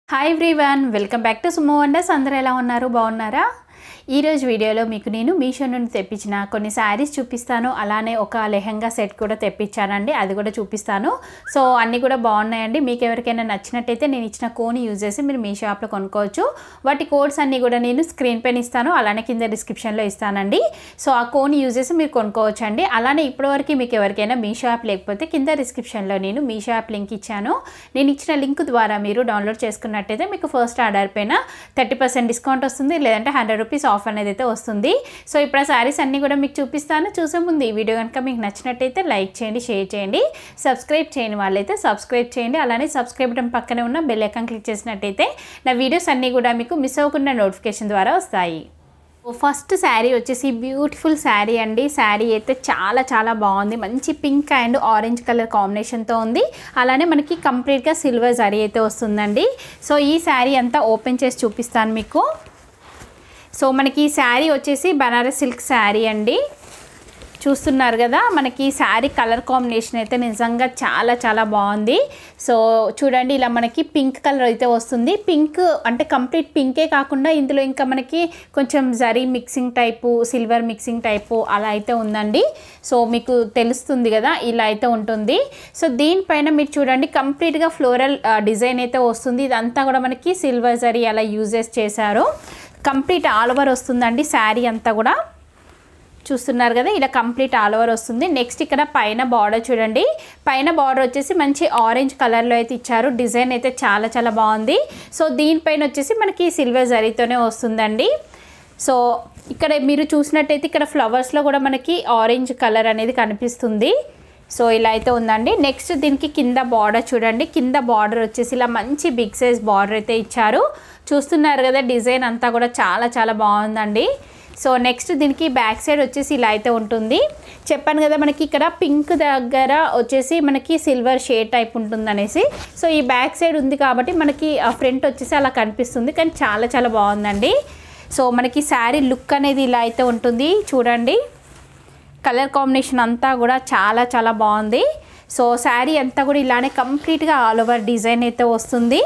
hi everyone welcome back to Sumo Wonders అందరూ ఎలా ఉన్నారు బాగున్నారా ఈరోజు వీడియోలో మీకు నేను మీషో నుండి తెప్పించిన కొన్ని శారీస్ చూపిస్తాను అలానే ఒక లెహంగా సెట్ కూడా తెప్పించానండి అది కూడా చూపిస్తాను సో అన్నీ కూడా బాగున్నాయండి మీకు ఎవరికైనా నచ్చినట్టయితే నేను ఇచ్చిన కోన్ యూజ్ చేసి మీరు మీ షాప్లో కొనుక్కోవచ్చు వాటి కోడ్స్ అన్నీ కూడా నేను స్క్రీన్ పైన ఇస్తాను అలానే కింద డిస్క్రిప్షన్లో ఇస్తానండి సో ఆ కోన్ యూజ్ చేసి మీరు కొనుక్కోవచ్చు అండి అలానే ఇప్పటివరకు మీకు ఎవరికైనా మీ షాప్ లేకపోతే కింద డిస్క్రిప్షన్లో నేను మీ షాప్ లింక్ ఇచ్చాను నేను ఇచ్చిన లింక్ ద్వారా మీరు డౌన్లోడ్ చేసుకున్నట్టయితే మీకు ఫస్ట్ ఆర్డర్ పైన థర్టీ పర్సెంట్ డిస్కౌంట్ వస్తుంది లేదంటే హండ్రెడ్ రూపీస్ ఆఫ్ అనేది అయితే వస్తుంది సో ఇప్పుడు ఆ శారీస్ అన్నీ కూడా మీకు చూపిస్తాను చూసే ముందు ఈ వీడియో కనుక మీకు నచ్చినట్టయితే లైక్ చేయండి షేర్ చేయండి సబ్స్క్రైబ్ చేయని వాళ్ళైతే సబ్స్క్రైబ్ చేయండి అలానే సబ్స్క్రైబ్ బటన్ పక్కనే ఉన్న బెల్ ఐకాన్ క్లిక్ చేసినట్టయితే నా వీడియోస్ అన్నీ కూడా మీకు మిస్ అవ్వకుండా నోటిఫికేషన్ ద్వారా వస్తాయి ఫస్ట్ శారీ వచ్చేసి బ్యూటిఫుల్ శారీ అండి శారీ అయితే చాలా చాలా బాగుంది మంచి పింక్ అండ్ ఆరెంజ్ కలర్ కాంబినేషన్తో ఉంది అలానే మనకి కంప్లీట్గా సిల్వర్ జరీ అయితే వస్తుందండి సో ఈ శారీ అంతా ఓపెన్ చేసి చూపిస్తాను మీకు సో మనకి ఈ శారీ వచ్చేసి బనారస్ సిల్క్ శారీ అండి చూస్తున్నారు కదా మనకి శారీ కలర్ కాంబినేషన్ అయితే నిజంగా చాలా చాలా బాగుంది సో చూడండి ఇలా మనకి పింక్ కలర్ అయితే వస్తుంది పింక్ అంటే కంప్లీట్ పింకే కాకుండా ఇందులో ఇంకా మనకి కొంచెం zari mixing type silver mixing type అలా అయితే ఉందండి సో మీకు తెలుస్తుంది కదా ఇలా అయితే ఉంటుంది సో దీనిపైన మీరు చూడండి కంప్లీట్గా ఫ్లోరల్ డిజైన్ అయితే వస్తుంది ఇదంతా కూడా మనకి సిల్వర్ జరీ అలా యూజెస్ చేశారు కంప్లీట్ ఆల్ ఓవర్ వస్తుందండి శారీ అంతా కూడా చూస్తున్నారు కదా ఇలా కంప్లీట్ ఆల్ ఓవర్ వస్తుంది నెక్స్ట్ ఇక్కడ పైన బార్డర్ చూడండి పైన బార్డర్ వచ్చేసి మంచి ఆరెంజ్ కలర్లో అయితే ఇచ్చారు డిజైన్ అయితే చాలా చాలా బాగుంది సో దీనిపైన వచ్చేసి మనకి సిల్వర్ జరీతోనే వస్తుందండి సో ఇక్కడ మీరు చూసినట్టయితే ఇక్కడ ఫ్లవర్స్లో కూడా మనకి ఆరెంజ్ కలర్ అనేది కనిపిస్తుంది సో ఇలా అయితే ఉందండి నెక్స్ట్ దీనికి కింద బార్డర్ చూడండి కింద బార్డర్ వచ్చేసి ఇలా మంచి బిగ్ సైజ్ బార్డర్ అయితే ఇచ్చారు చూస్తున్నారు కదా డిజైన్ అంతా కూడా చాలా చాలా బాగుందండి సో నెక్స్ట్ దీనికి బ్యాక్ సైడ్ వచ్చేసి ఇలా అయితే ఉంటుంది చెప్పాను కదా మనకి ఇక్కడ పింక్ దగ్గర వచ్చేసి మనకి సిల్వర్ షేడ్ టైప్ ఉంటుంది అనేసి సో ఈ బ్యాక్ సైడ్ ఉంది కాబట్టి మనకి ఆ ఫ్రంట్ వచ్చేసి అలా కనిపిస్తుంది కానీ చాలా చాలా బాగుందండి సో మనకి శారీ లుక్ అనేది ఇలా అయితే ఉంటుంది చూడండి కలర్ కాంబినేషన్ అంతా కూడా చాలా చాలా బాగుంది సో శారీ అంతా కూడా ఇలానే కంప్లీట్గా ఆల్ ఓవర్ డిజైన్ అయితే వస్తుంది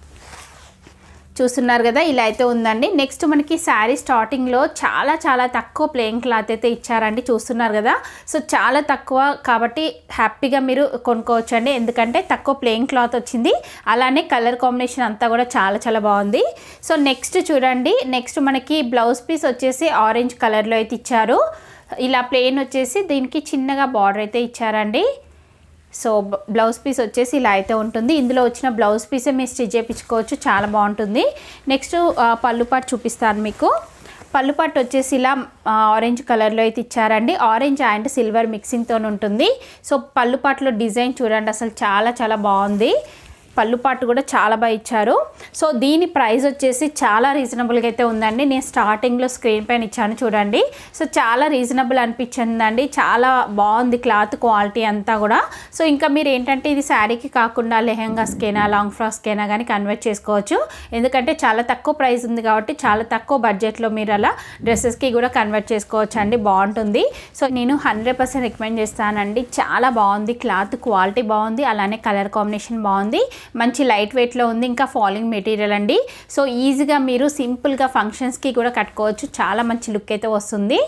చూస్తున్నారు కదా ఇలా అయితే ఉందండి నెక్స్ట్ మనకి శారీ స్టార్టింగ్లో చాలా చాలా తక్కువ ప్లెయిన్ క్లాత్ అయితే ఇచ్చారండి చూస్తున్నారు కదా సో చాలా తక్కువ కాబట్టి హ్యాపీగా మీరు కొనుక్కోవచ్చు అండి ఎందుకంటే తక్కువ ప్లెయిన్ క్లాత్ వచ్చింది అలానే కలర్ కాంబినేషన్ అంతా కూడా చాలా చాలా బాగుంది సో నెక్స్ట్ చూడండి నెక్స్ట్ మనకి బ్లౌజ్ పీస్ వచ్చేసి ఆరెంజ్ కలర్లో అయితే ఇచ్చారు ఇలా ప్లెయిన్ వచ్చేసి దీనికి చిన్నగా బార్డర్ అయితే ఇచ్చారండి సో బ్లౌజ్ పీస్ వచ్చేసి ఇలా అయితే ఉంటుంది ఇందులో వచ్చిన బ్లౌజ్ పీసే మీరు స్టిచ్ చేయించుకోవచ్చు చాలా బాగుంటుంది నెక్స్ట్ పళ్ళు పాటు చూపిస్తాను మీకు పళ్ళు పట్టు వచ్చేసి ఇలా ఆరెంజ్ కలర్లో అయితే ఇచ్చారండి ఆరెంజ్ అండ్ సిల్వర్ మిక్సింగ్తో ఉంటుంది సో పళ్ళు పాటలో డిజైన్ చూడండి అసలు చాలా చాలా బాగుంది పళ్ళు పాటు కూడా చాలా బాగా ఇచ్చారు సో దీని ప్రైస్ వచ్చేసి చాలా రీజనబుల్గా అయితే ఉందండి నేను స్టార్టింగ్లో స్క్రీన్ పైన ఇచ్చాను చూడండి సో చాలా రీజనబుల్ అనిపించిందండి చాలా బాగుంది క్లాత్ క్వాలిటీ అంతా కూడా సో ఇంకా మీరు ఏంటంటే ఇది శారీకి కాకుండా లెహెంగాస్కైనా లాంగ్ ఫ్రాక్స్కైనా కానీ కన్వర్ట్ చేసుకోవచ్చు ఎందుకంటే చాలా తక్కువ ప్రైస్ ఉంది కాబట్టి చాలా తక్కువ బడ్జెట్లో మీరు అలా డ్రెస్సెస్కి కూడా కన్వర్ట్ చేసుకోవచ్చు అండి బాగుంటుంది సో నేను హండ్రెడ్ పర్సెంట్ రికమెండ్ చేస్తానండి చాలా బాగుంది క్లాత్ క్వాలిటీ బాగుంది అలానే కలర్ కాంబినేషన్ బాగుంది మంచి లైట్ వెయిట్లో ఉంది ఇంకా ఫాలింగ్ మెటీరియల్ అండి సో ఈజీగా మీరు సింపుల్గా ఫంక్షన్స్కి కూడా కట్టుకోవచ్చు చాలా మంచి లుక్ అయితే వస్తుంది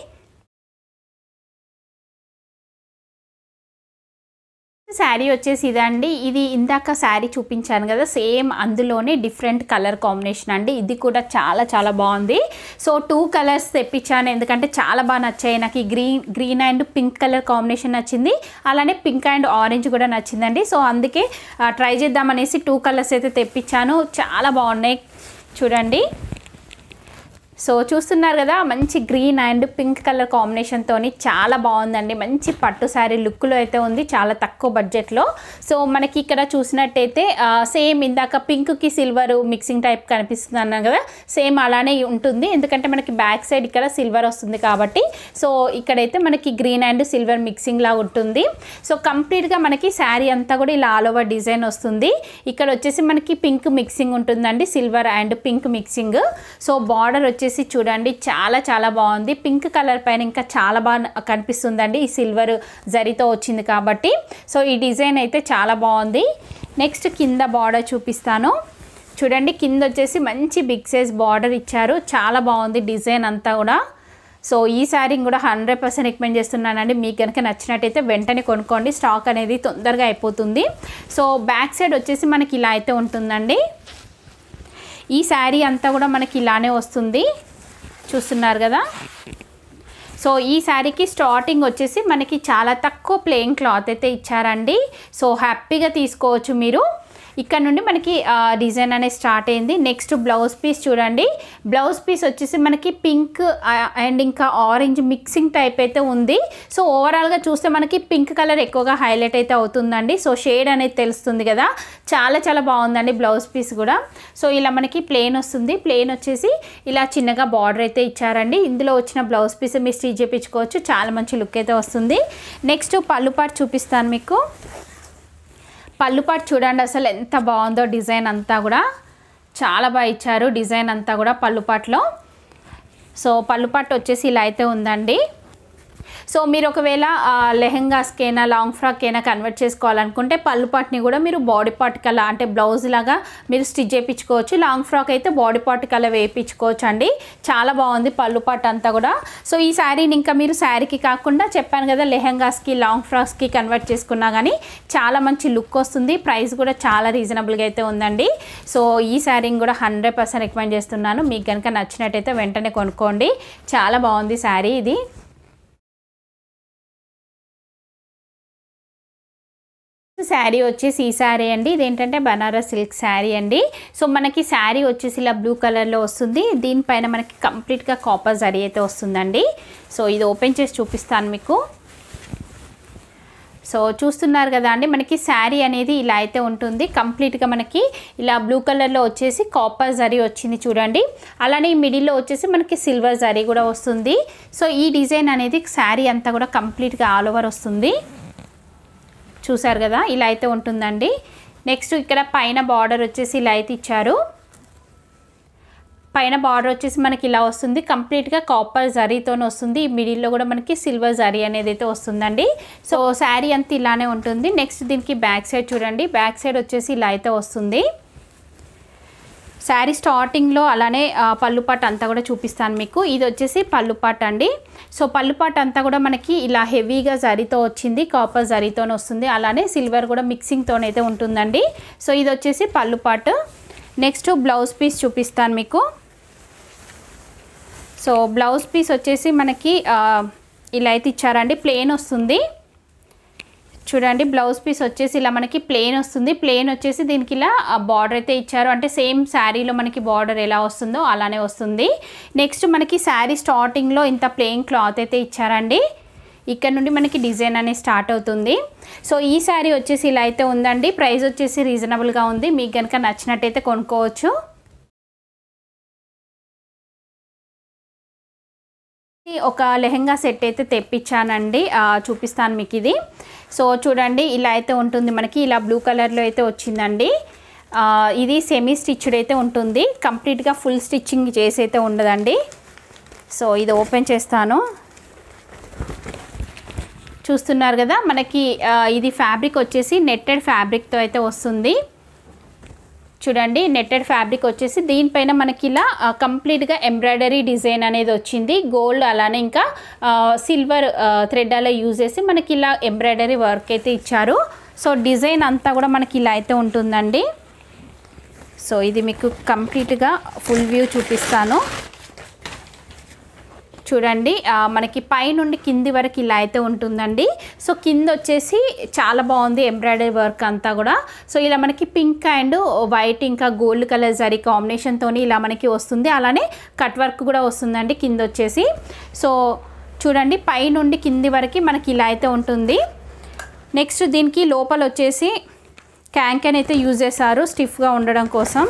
శారీ వచ్చేసి ఇదండి ఇది ఇందాక శారీ చూపించాను కదా సేమ్ అందులోనే డిఫరెంట్ కలర్ కాంబినేషన్ అండి ఇది కూడా చాలా చాలా బాగుంది సో టూ కలర్స్ తెప్పించాను ఎందుకంటే చాలా బాగా నచ్చాయి నాకు ఈ green green and pink colour combination నచ్చింది అలానే పింక్ అండ్ ఆరెంజ్ కూడా నచ్చిందండి సో అందుకే ట్రై చేద్దామనేసి టూ కలర్స్ అయితే తెప్పించాను చాలా బాగున్నాయి చూడండి సో చూస్తున్నారు కదా మంచి గ్రీన్ అండ్ పింక్ కలర్ కాంబినేషన్తో చాలా బాగుందండి మంచి పట్టు శారీ లుక్లో అయితే ఉంది చాలా తక్కువ బడ్జెట్లో సో మనకి ఇక్కడ చూసినట్టయితే సేమ్ ఇందాక పింక్కి సిల్వర్ మిక్సింగ్ టైప్ కనిపిస్తుంది అన్నాను కదా సేమ్ అలానే ఉంటుంది ఎందుకంటే మనకి బ్యాక్ సైడ్ ఇక్కడ సిల్వర్ వస్తుంది కాబట్టి సో ఇక్కడైతే మనకి గ్రీన్ అండ్ సిల్వర్ మిక్సింగ్ లా ఉంటుంది సో కంప్లీట్గా మనకి శారీ అంతా కూడా ఇలా ఆల్ ఓవర్ డిజైన్ వస్తుంది ఇక్కడ వచ్చేసి మనకి పింక్ మిక్సింగ్ ఉంటుందండి silver and pink mixing so border వచ్చేసి వచ్చేసి చూడండి చాలా చాలా బాగుంది పింక్ కలర్ పైన ఇంకా చాలా బాగా కనిపిస్తుందండి ఈ సిల్వర్ జరీతో వచ్చింది కాబట్టి సో ఈ డిజైన్ అయితే చాలా బాగుంది నెక్స్ట్ కింద బార్డర్ చూపిస్తాను చూడండి కింద వచ్చేసి మంచి బిగ్ సైజ్ బార్డర్ ఇచ్చారు చాలా బాగుంది డిజైన్ అంతా కూడా సో ఈ శారీ కూడా హండ్రెడ్ పర్సెంట్ రికమెండ్ చేస్తున్నానండి మీకు కనుక నచ్చినట్టయితే వెంటనే కొనుక్కోండి స్టాక్ అనేది తొందరగా అయిపోతుంది సో బ్యాక్ సైడ్ వచ్చేసి మనకి ఇలా అయితే ఉంటుందండి ఈ శారీ అంతా కూడా మనకి ఇలానే వస్తుంది చూస్తున్నారు కదా సో ఈ శారీకి స్టార్టింగ్ వచ్చేసి మనకి చాలా తక్కువ ప్లెయిన్ క్లాత్ అయితే ఇచ్చారండి సో హ్యాపీగా తీసుకోవచ్చు మీరు ఇక్కడ నుండి మనకి ఆ, డిజైన్ అనేది స్టార్ట్ అయింది నెక్స్ట్ బ్లౌజ్ పీస్ చూడండి బ్లౌజ్ పీస్ వచ్చేసి మనకి పింక్ ఆ, అండ్ ఇంకా ఆరెంజ్ మిక్సింగ్ టైప్ అయితే ఉంది సో ఓవరాల్గా చూస్తే మనకి పింక్ కలర్ ఎక్కువగా హైలైట్ అయితే అవుతుందండి సో షేడ్ అనేది తెలుస్తుంది కదా చాలా చాలా బాగుందండి బ్లౌజ్ పీస్ కూడా సో ఇలా మనకి ప్లెయిన్ వస్తుంది ప్లెయిన్ వచ్చేసి ఇలా చిన్నగా బార్డర్ అయితే ఇచ్చారండి ఇందులో వచ్చిన బ్లౌజ్ పీస్ మీరు స్టిచ్ చేయించుకోవచ్చు చాలా మంచి లుక్ అయితే వస్తుంది నెక్స్ట్ పళ్ళు పాటు చూపిస్తాను మీకు పళ్ళు పాటు చూడండి అసలు ఎంత బాగుందో డిజైన్ అంతా కూడా చాలా బాగా ఇచ్చారు డిజైన్ అంతా కూడా పళ్ళు పాటలో సో పళ్ళు పాటు వచ్చేసి ఇలా అయితే ఉందండి సో మీరు ఒకవేళ ఆ, లెహెంగాస్కైనా లాంగ్ ఫ్రాక్కైనా కన్వర్ట్ చేసుకోవాలనుకుంటే పళ్ళు పాట్ని కూడా మీరు బాడీ పార్ట్ కల్లా అంటే బ్లౌజ్ లాగా మీరు స్టిచ్ చేయించుకోవచ్చు లాంగ్ ఫ్రాక్ అయితే బాడీ పార్ట్ కల్లా వేయించుకోవచ్చు అండి చాలా బాగుంది పళ్ళు పాట్ అంతా కూడా సో ఈ శారీని ఇంకా మీరు శారీకి కాకుండా చెప్పాను కదా లెహెంగాస్కి లాంగ్ ఫ్రాక్స్కి కన్వర్ట్ చేసుకున్నా కానీ చాలా మంచి లుక్ వస్తుంది ప్రైస్ కూడా చాలా రీజనబుల్గా అయితే ఉందండి సో ఈ శారీని కూడా హండ్రెడ్ పర్సెంట్ రికమెండ్ చేస్తున్నాను మీకు కనుక నచ్చినట్టయితే వెంటనే కొనుక్కోండి చాలా బాగుంది శారీ ఇది శారీ వచ్చేసి ఈ శారీ అండి ఇదేంటంటే బనారస్ సిల్క్ శారీ అండి సో మనకి శారీ వచ్చేసి ఇలా బ్లూ కలర్లో వస్తుంది దీనిపైన మనకి కంప్లీట్గా కాపర్ జరీ అయితే వస్తుందండి సో ఇది ఓపెన్ చేసి చూపిస్తాను మీకు సో చూస్తున్నారు కదా అండి మనకి శారీ అనేది ఇలా అయితే ఉంటుంది కంప్లీట్గా మనకి ఇలా బ్లూ కలర్లో వచ్చేసి కాపర్ జరీ వచ్చింది చూడండి అలానే ఈ మిడిల్లో వచ్చేసి మనకి సిల్వర్ జరీ కూడా వస్తుంది సో ఈ డిజైన్ అనేది శారీ అంతా కూడా కంప్లీట్గా ఆల్ ఓవర్ వస్తుంది చూసారు కదా ఇలా అయితే ఉంటుందండి నెక్స్ట్ ఇక్కడ పైన బార్డర్ వచ్చేసి ఇలా అయితే ఇచ్చారు పైన బార్డర్ వచ్చేసి మనకి ఇలా వస్తుంది కంప్లీట్గా కాపర్ జరీతో వస్తుంది ఈ మిడిల్లో కూడా మనకి సిల్వర్ జరీ అనేది అయితే వస్తుందండి సో శారీ అంతా ఇలానే ఉంటుంది నెక్స్ట్ దీనికి బ్యాక్ సైడ్ చూడండి బ్యాక్ సైడ్ వచ్చేసి ఇలా అయితే వస్తుంది శారీ స్టార్టింగ్లో అలానే ఆ, పళ్ళు పాట అంతా కూడా చూపిస్తాను మీకు ఇది వచ్చేసి పళ్ళు పాట అండి సో పళ్ళు పాట అంతా కూడా మనకి ఇలా హెవీగా జరీతో వచ్చింది కాపర్ జరీతోనే వస్తుంది అలానే సిల్వర్ కూడా మిక్సింగ్తోనైతే ఉంటుందండి సో ఇది వచ్చేసి పళ్ళు పాట నెక్స్ట్ బ్లౌజ్ పీస్ చూపిస్తాను మీకు సో బ్లౌజ్ పీస్ వచ్చేసి మనకి ఆ, ఇలా అయితే ఇచ్చారండి ప్లెయిన్ వస్తుంది చూడండి బ్లౌజ్ పీస్ వచ్చేసి ఇలా మనకి ప్లెయిన్ వస్తుంది ప్లెయిన్ వచ్చేసి దీనికి ఇలా బార్డర్ అయితే ఇచ్చారు అంటే సేమ్ శారీలో మనకి బార్డర్ ఎలా వస్తుందో అలానే వస్తుంది నెక్స్ట్ మనకి శారీ స్టార్టింగ్లో ఇంత ప్లెయిన్ క్లాత్ అయితే ఇచ్చారండి ఇక్కడ నుండి మనకి డిజైన్ అనేది స్టార్ట్ అవుతుంది సో ఈ శారీ వచ్చేసి ఇలా అయితే ఉందండి ప్రైస్ వచ్చేసి రీజనబుల్గా ఉంది మీకు కనుక నచ్చినట్టయితే కొనుక్కోవచ్చు ఒక లెహెంగా సెట్ అయితే తెప్పించానండి ఆ, చూపిస్తాను మీకు ఇది సో చూడండి ఇలా అయితే ఉంటుంది మనకి ఇలా బ్లూ కలర్లో అయితే వచ్చిందండి ఆ, ఇది సెమీ స్టిచ్డ్ అయితే ఉంటుంది కంప్లీట్గా ఫుల్ స్టిచ్చింగ్ చేసి అయితే ఉండదండి సో ఇది ఓపెన్ చేస్తాను చూస్తున్నారు కదా మనకి ఆ, ఇది ఫ్యాబ్రిక్ వచ్చేసి నెట్టెడ్ ఫ్యాబ్రిక్తో అయితే వస్తుంది చూడండి నెట్టెడ్ ఫ్యాబ్రిక్ వచ్చేసి దీనిపైన మనకి ఇలా ఆ, కంప్లీట్గా ఎంబ్రాయిడరీ డిజైన్ అనేది వచ్చింది గోల్డ్ అలానే ఇంకా ఆ, సిల్వర్ ఆ, థ్రెడ్ అలా యూజ్ చేసి మనకి ఇలా ఎంబ్రాయిడరీ వర్క్ అయితే ఇచ్చారు సో డిజైన్ అంతా కూడా మనకి ఇలా అయితే ఉంటుందండి సో ఇది మీకు కంప్లీట్గా ఫుల్ వ్యూ చూపిస్తాను చూడండి ఆ, మనకి పై నుండి కింది వరకు ఇలా అయితే ఉంటుందండి సో కింద వచ్చేసి చాలా బాగుంది ఎంబ్రాయిడరీ వర్క్ అంతా కూడా సో ఇలా మనకి పింక్ అండ్ వైట్ ఇంకా గోల్డ్ కలర్ జరీ కాంబినేషన్తో ఇలా మనకి వస్తుంది అలానే కట్ వర్క్ కూడా వస్తుందండి కింద వచ్చేసి సో చూడండి పై నుండి కింది వరకు మనకి ఇలా అయితే ఉంటుంది నెక్స్ట్ దీనికి లోపల వచ్చేసి క్యాంకెన్ అయితే యూజ్ చేశారు స్టిఫ్గా ఉండడం కోసం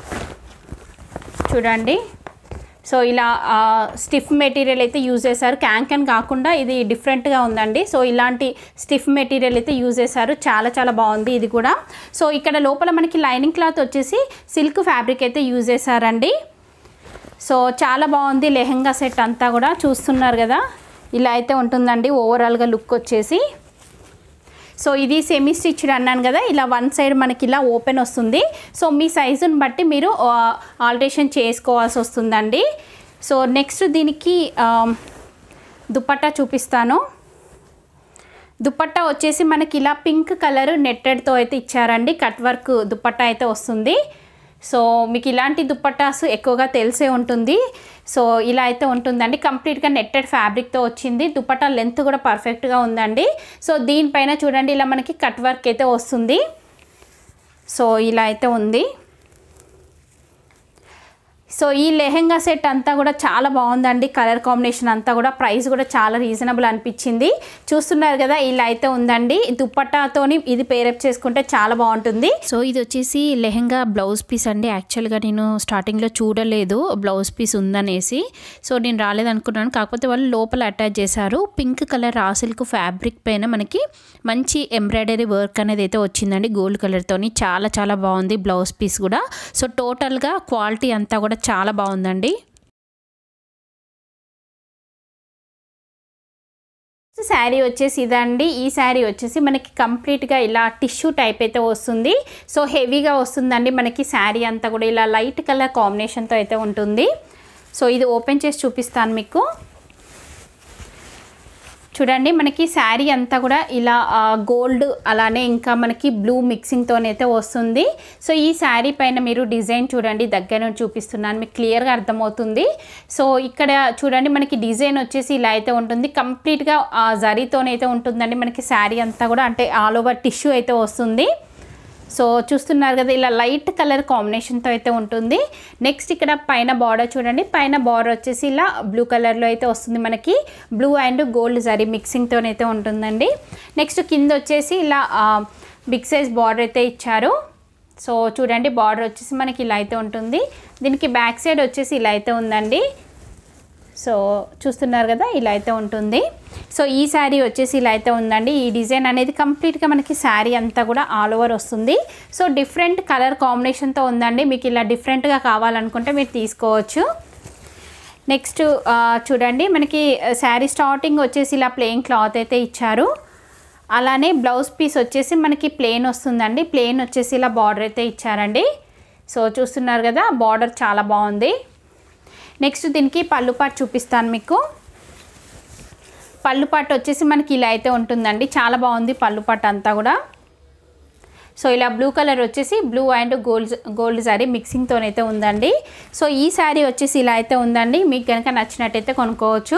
చూడండి సో ఇలా స్టిఫ్ మెటీరియల్ అయితే యూజ్ చేశారు క్యాంకెన్ కాకుండా ఇది డిఫరెంట్గా ఉందండి సో ఇలాంటి స్టిఫ్ మెటీరియల్ అయితే యూజ్ చేశారు చాలా చాలా బాగుంది ఇది కూడా సో ఇక్కడ లోపల మనకి లైనింగ్ క్లాత్ వచ్చేసి సిల్క్ ఫ్యాబ్రిక్ అయితే యూజ్ చేశారండి సో చాలా బాగుంది లెహెంగా సెట్ అంతా కూడా చూస్తున్నారు కదా ఇలా అయితే ఉంటుందండి ఓవరాల్గా లుక్ వచ్చేసి సో ఇది సెమీ స్టిచ్డ్ అన్నాను కదా ఇలా వన్ సైడ్ మనకి ఇలా ఓపెన్ వస్తుంది సో మీ సైజుని బట్టి మీరు ఆల్టరేషన్ చేసుకోవాల్సి వస్తుందండి సో నెక్స్ట్ దీనికి ఆ, దుపట్టా చూపిస్తాను దుపట్టా వచ్చేసి మనకి ఇలా పింక్ కలర్ నెట్టెడ్తో అయితే ఇచ్చారండి కట్ వర్క్ దుపట్టా అయితే వస్తుంది సో మీకు ఇలాంటి దుపట్టాస్ ఎక్కువగా తెలిసే ఉంటుంది సో ఇలా అయితే ఉంటుందండి కంప్లీట్గా నెట్టెడ్ ఫ్యాబ్రిక్తో వచ్చింది దుపట్టా లెంత్ కూడా పర్ఫెక్ట్గా ఉందండి సో దీనిపైన చూడండి ఇలా మనకి కట్ వర్క్ అయితే వస్తుంది సో ఇలా అయితే ఉంది సో ఈ లెహెంగా సెట్ అంతా కూడా చాలా బాగుందండి కలర్ కాంబినేషన్ అంతా కూడా ప్రైస్ కూడా చాలా రీజనబుల్ అనిపించింది చూస్తున్నారు కదా ఇలా అయితే ఉందండి దుప్పట్టాతోని ఇది పేరప్ చేసుకుంటే చాలా బాగుంటుంది సో ఇది వచ్చేసి లెహెంగా బ్లౌజ్ పీస్ అండి యాక్చువల్గా నేను స్టార్టింగ్లో చూడలేదు బ్లౌజ్ పీస్ ఉందనేసి సో నేను రాలేదనుకున్నాను కాకపోతే వాళ్ళు లోపల అటాచ్ చేశారు pink colour raw silk fabric పైన మనకి మంచి ఎంబ్రాయిడరీ వర్క్ అనేది అయితే వచ్చిందండి గోల్డ్ కలర్తోని చాలా చాలా బాగుంది బ్లౌజ్ పీస్ కూడా సో టోటల్గా క్వాలిటీ అంతా కూడా చాలా బాగుందండి శారీ వచ్చేసి ఇదండి ఈ శారీ వచ్చేసి మనకి కంప్లీట్గా ఇలా టిష్యూ టైప్ అయితే వస్తుంది సో హెవీగా వస్తుందండి మనకి శారీ అంతా కూడా ఇలా లైట్ కలర్ కాంబినేషన్తో అయితే ఉంటుంది సో ఇది ఓపెన్ చేసి చూపిస్తాను మీకు చూడండి మనకి శారీ అంతా కూడా ఇలా గోల్డ్ అలానే ఇంకా మనకి బ్లూ మిక్సింగ్తోనైతే వస్తుంది సో ఈ శారీ పైన మీరు డిజైన్ చూడండి దగ్గర నుంచి చూపిస్తున్నాను మీకు క్లియర్గా అర్థమవుతుంది సో ఇక్కడ చూడండి మనకి డిజైన్ వచ్చేసి ఇలా అయితే ఉంటుంది కంప్లీట్గా జరీతోనైతే ఉంటుందండి మనకి శారీ అంతా కూడా అంటే ఆల్ ఓవర్ టిష్యూ అయితే వస్తుంది సో చూస్తున్నారు కదా ఇలా లైట్ కలర్ కాంబినేషన్తో అయితే ఉంటుంది నెక్స్ట్ ఇక్కడ పైన బార్డర్ చూడండి పైన బార్డర్ వచ్చేసి ఇలా బ్లూ కలర్లో అయితే వస్తుంది మనకి బ్లూ అండ్ గోల్డ్ జరీ మిక్సింగ్తోనైతే ఉంటుందండి నెక్స్ట్ కింద వచ్చేసి ఇలా బిగ్ సైజ్ బార్డర్ అయితే ఇచ్చారు సో చూడండి బార్డర్ వచ్చేసి మనకి ఇలా అయితే ఉంటుంది దీనికి బ్యాక్ సైడ్ వచ్చేసి ఇలా అయితే ఉందండి సో చూస్తున్నారు కదా ఇలా అయితే ఉంటుంది సో ఈ శారీ వచ్చేసి ఇలా అయితే ఉందండి ఈ డిజైన్ అనేది కంప్లీట్గా మనకి శారీ అంతా కూడా ఆల్ ఓవర్ వస్తుంది సో డిఫరెంట్ కలర్ కాంబినేషన్తో ఉందండి మీకు ఇలా డిఫరెంట్గా కావాలనుకుంటే మీరు తీసుకోవచ్చు నెక్స్ట్ ఆ, చూడండి మనకి శారీ స్టార్టింగ్ వచ్చేసి ఇలా ప్లెయిన్ క్లాత్ అయితే ఇచ్చారు అలానే బ్లౌజ్ పీస్ వచ్చేసి మనకి ప్లెయిన్ వస్తుందండి ప్లెయిన్ వచ్చేసి ఇలా బార్డర్ అయితే ఇచ్చారండి సో చూస్తున్నారు కదా బార్డర్ చాలా బాగుంది నెక్స్ట్ దీనికి పళ్ళు పాటు చూపిస్తాను మీకు పళ్ళు పాటు వచ్చేసి మనకి ఇలా అయితే ఉంటుందండి చాలా బాగుంది పళ్ళు పాటు అంతా కూడా సో ఇలా బ్లూ కలర్ వచ్చేసి blue and gold gold sari మిక్సింగ్తోనైతే ఉందండి సో ఈ శారీ వచ్చేసి ఇలా అయితే ఉందండి మీకు కనుక నచ్చినట్టయితే కొనుక్కోవచ్చు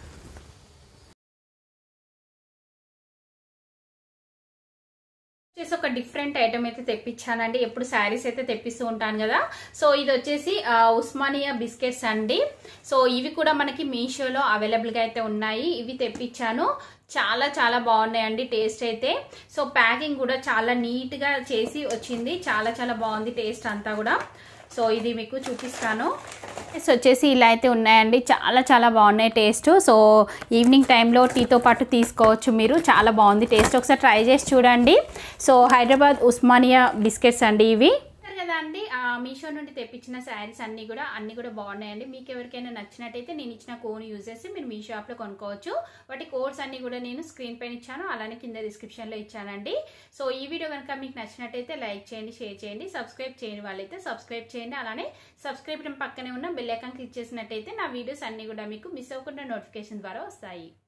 వచ్చేసి ఒక డిఫరెంట్ ఐటమ్ అయితే తెప్పించానండి ఎప్పుడు శారీస్ అయితే తెప్పిస్తూ ఉంటాను కదా సో ఇది వచ్చేసి ఆ, ఉస్మానియా బిస్కెట్స్ అండి సో ఇవి కూడా మనకి మీషోలో అవైలబుల్గా అయితే ఉన్నాయి ఇవి తెప్పించాను చాలా చాలా బాగున్నాయండి టేస్ట్ అయితే సో ప్యాకింగ్ కూడా చాలా నీట్గా చేసి వచ్చింది చాలా చాలా బాగుంది టేస్ట్ అంతా కూడా సో ఇది మీకు చూపిస్తాను సో వచ్చేసి ఇలా అయితే ఉన్నాయండి చాలా చాలా బాగున్నాయి టేస్ట్ సో ఈవినింగ్ టైంలో టీతో పాటు తీసుకోవచ్చు మీరు చాలా బాగుంది టేస్ట్ ఒకసారి ట్రై చేసి చూడండి సో హైదరాబాద్ ఉస్మానియా బిస్కెట్స్ అండి ఇవి చూస్తారు కదా అండి ఆ మీషో నుండి తెప్పించిన శారీస్ అన్నీ కూడా అన్నీ కూడా బాగున్నాయండి మీకు ఎవరికైనా నచ్చినట్టయితే నేను ఇచ్చిన కోడ్ యూజ్ చేసి మీరు మీ షాప్లో కొనుక్కోవచ్చు వాటి కోడ్స్ అన్నీ కూడా నేను స్క్రీన్ పైన ఇచ్చాను అలానే కింద డిస్క్రిప్షన్లో ఇచ్చానండి సో ఈ వీడియో కనుక మీకు నచ్చినట్టయితే లైక్ చేయండి షేర్ చేయండి సబ్స్క్రైబ్ చేయని వాళ్ళైతే సబ్స్క్రైబ్ చేయండి అలానే సబ్స్క్రైబ్ పక్కనే ఉన్న బెల్ ఐకాన్ క్లిక్ చేసినట్టయితే నా వీడియోస్ అన్నీ కూడా మీకు మిస్ అవ్వకుండా నోటిఫికేషన్ ద్వారా వస్తాయి